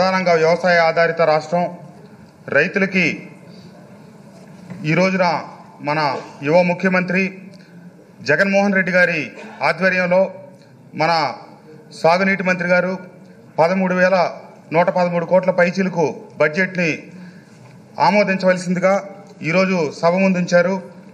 ప్రధానంగా వ్యవసాయ ఆధారిత రాష్ట్రం రైతులకి ఈ రోజున మన యువ ముఖ్యమంత్రి జగన్మోహన్ రెడ్డి గారి ఆధ్వర్యంలో మన సాగునీటి మంత్రి గారు పదమూడు వేల నూట పదమూడు కోట్ల పైచీలకు బడ్జెట్ని ఆమోదించవలసిందిగా ఈరోజు సభ ముందుంచారు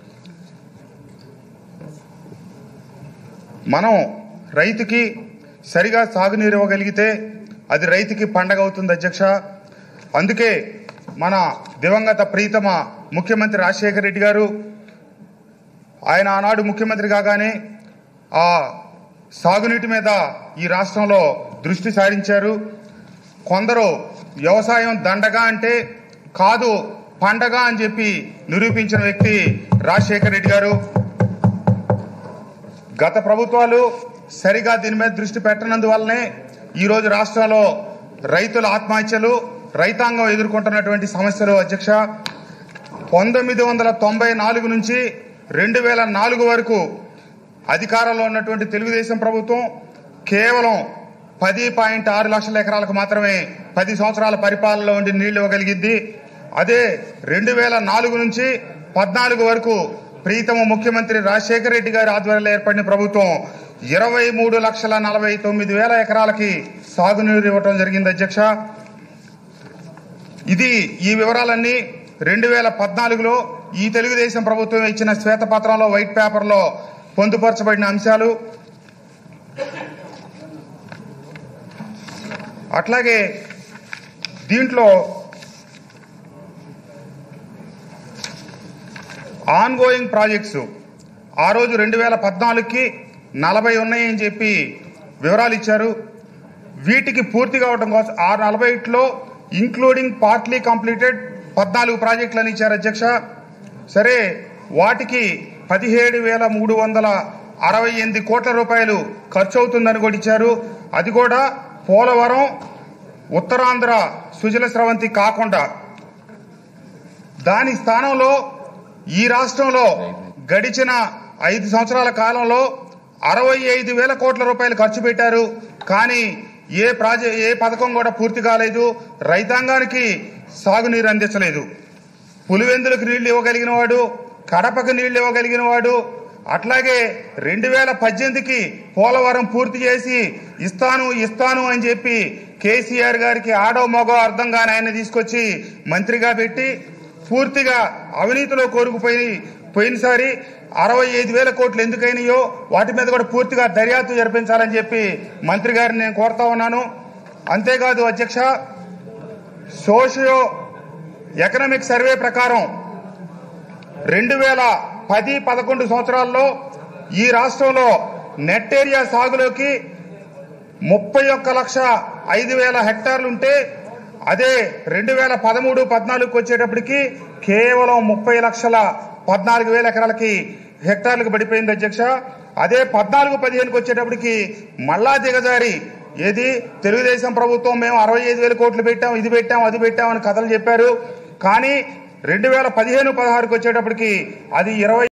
మనం రైతుకి సరిగా సాగునీరు ఇవ్వగలిగితే అది రైతుకి పండగ అవుతుంది అధ్యక్ష అందుకే మన దివంగత ప్రీతమ ముఖ్యమంత్రి రాజశేఖర రెడ్డి గారు ఆయన ఆనాడు ముఖ్యమంత్రి కాగానే ఆ సాగునీటి మీద ఈ రాష్ట్రంలో దృష్టి సారించారు కొందరు వ్యవసాయం దండగా అంటే కాదు పండగ అని చెప్పి నిరూపించిన వ్యక్తి రాజశేఖర రెడ్డి గారు గత ప్రభుత్వాలు సరిగా దీని మీద దృష్టి పెట్టనందువల్లనే ఈరోజు రాష్ట్రంలో రైతుల ఆత్మహత్యలు రైతాంగం ఎదుర్కొంటున్నటువంటి సమస్యలు అధ్యక్ష పంతొమ్మిది వందల తొంభై నాలుగు నుంచి రెండు వేల నాలుగు వరకు అధికారంలో ఉన్నటువంటి తెలుగుదేశం ప్రభుత్వం కేవలం పది పాయింట్ ఆరు లక్షల ఎకరాలకు మాత్రమే పది సంవత్సరాల పరిపాలనలో ఉండి నీళ్లు ఇవ్వగలిగింది అదే రెండు వేల నాలుగు నుంచి పద్నాలుగు వరకు ప్రీతమ ముఖ్యమంత్రి రాజశేఖర రెడ్డి గారి ఆధ్వర్యంలో ఏర్పడిన ప్రభుత్వం ఇరవై మూడు లక్షల నలభై తొమ్మిది వేల ఎకరాలకి సాగునీరు ఇవ్వటం జరిగింది అధ్యక్ష ఇది ఈ వివరాలన్నీ రెండు వేల పద్నాలుగులో ఈ తెలుగుదేశం ప్రభుత్వం ఇచ్చిన శ్వేతపత్రంలో వైట్ పేపర్లో పొందుపరచబడిన అంశాలు అట్లాగే దీంట్లో ఆన్ గోయింగ్ ప్రాజెక్ట్స్ ఆ రోజు రెండు వేల పద్నాలుగుకి నలభై ఉన్నాయని చెప్పి వివరాలు ఇచ్చారు వీటికి పూర్తి కావడం కోసం ఆ నలభైలో ఇంక్లూడింగ్ పార్ట్లీ కంప్లీటెడ్ పద్నాలుగు ప్రాజెక్టులను ఇచ్చారు అధ్యక్ష సరే వాటికి పదిహేడు వేల మూడు వందల అరవై ఎనిమిది కోట్ల రూపాయలు ఖర్చు అవుతుందని కూడా ఇచ్చారు అది కూడా పోలవరం ఉత్తరాంధ్ర సుజల స్రవంతి కాకుండా దాని స్థానంలో ఈ రాష్ట్రంలో గడిచిన ఐదు సంవత్సరాల కాలంలో అరవై ఐదు వేల కోట్ల రూపాయలు ఖర్చు పెట్టారు కానీ ఏ ప్రాజె ఏ పథకం కూడా పూర్తి కాలేదు రైతాంగానికి సాగునీరు అందించలేదు పులివెందులకు నీళ్లు ఇవ్వగలిగిన వాడు కడపకు నీళ్లు ఇవ్వగలిగిన వాడు అట్లాగే రెండు వేల పద్దెనిమిదికి పోలవరం పూర్తి చేసి ఇస్తాను ఇస్తాను అని చెప్పి కేసీఆర్ గారికి ఆడో మగో అర్థం కాని ఆయన తీసుకొచ్చి మంత్రిగా పెట్టి పూర్తిగా అవినీతిలో కోరుకుపోయి పోయినసారి అరవై ఐదు వేల కోట్లు ఎందుకైనాయో వాటి మీద కూడా పూర్తిగా దర్యాప్తు జరిపించాలని చెప్పి మంత్రి గారిని నేను కోరుతా ఉన్నాను అంతేకాదు అధ్యక్ష సోషియో ఎకనామిక్ సర్వే ప్రకారం రెండు వేల పది పదకొండు సంవత్సరాల్లో ఈ రాష్ట్రంలో నెట్ ఏరియా సాగులోకి ముప్పై ఒక్క లక్ష ఐదు వేల హెక్టార్లు ఉంటే అదే రెండు వేల పదమూడు పద్నాలుగుకి వచ్చేటప్పటికి కేవలం ముప్పై లక్షల పద్నాలుగు వేల ఎకరాలకి హెక్టార్లకు పడిపోయింది అధ్యక్ష అదే పద్నాలుగు పదిహేనుకి వచ్చేటప్పటికి మళ్ళా దిగజారి ఏది తెలుగుదేశం ప్రభుత్వం మేము అరవై ఐదు వేల కోట్లు పెట్టాం ఇది పెట్టాం అది పెట్టాం అని కథలు చెప్పారు కానీ రెండు వేల పదిహేను పదహారుకి వచ్చేటప్పటికి అది ఇరవై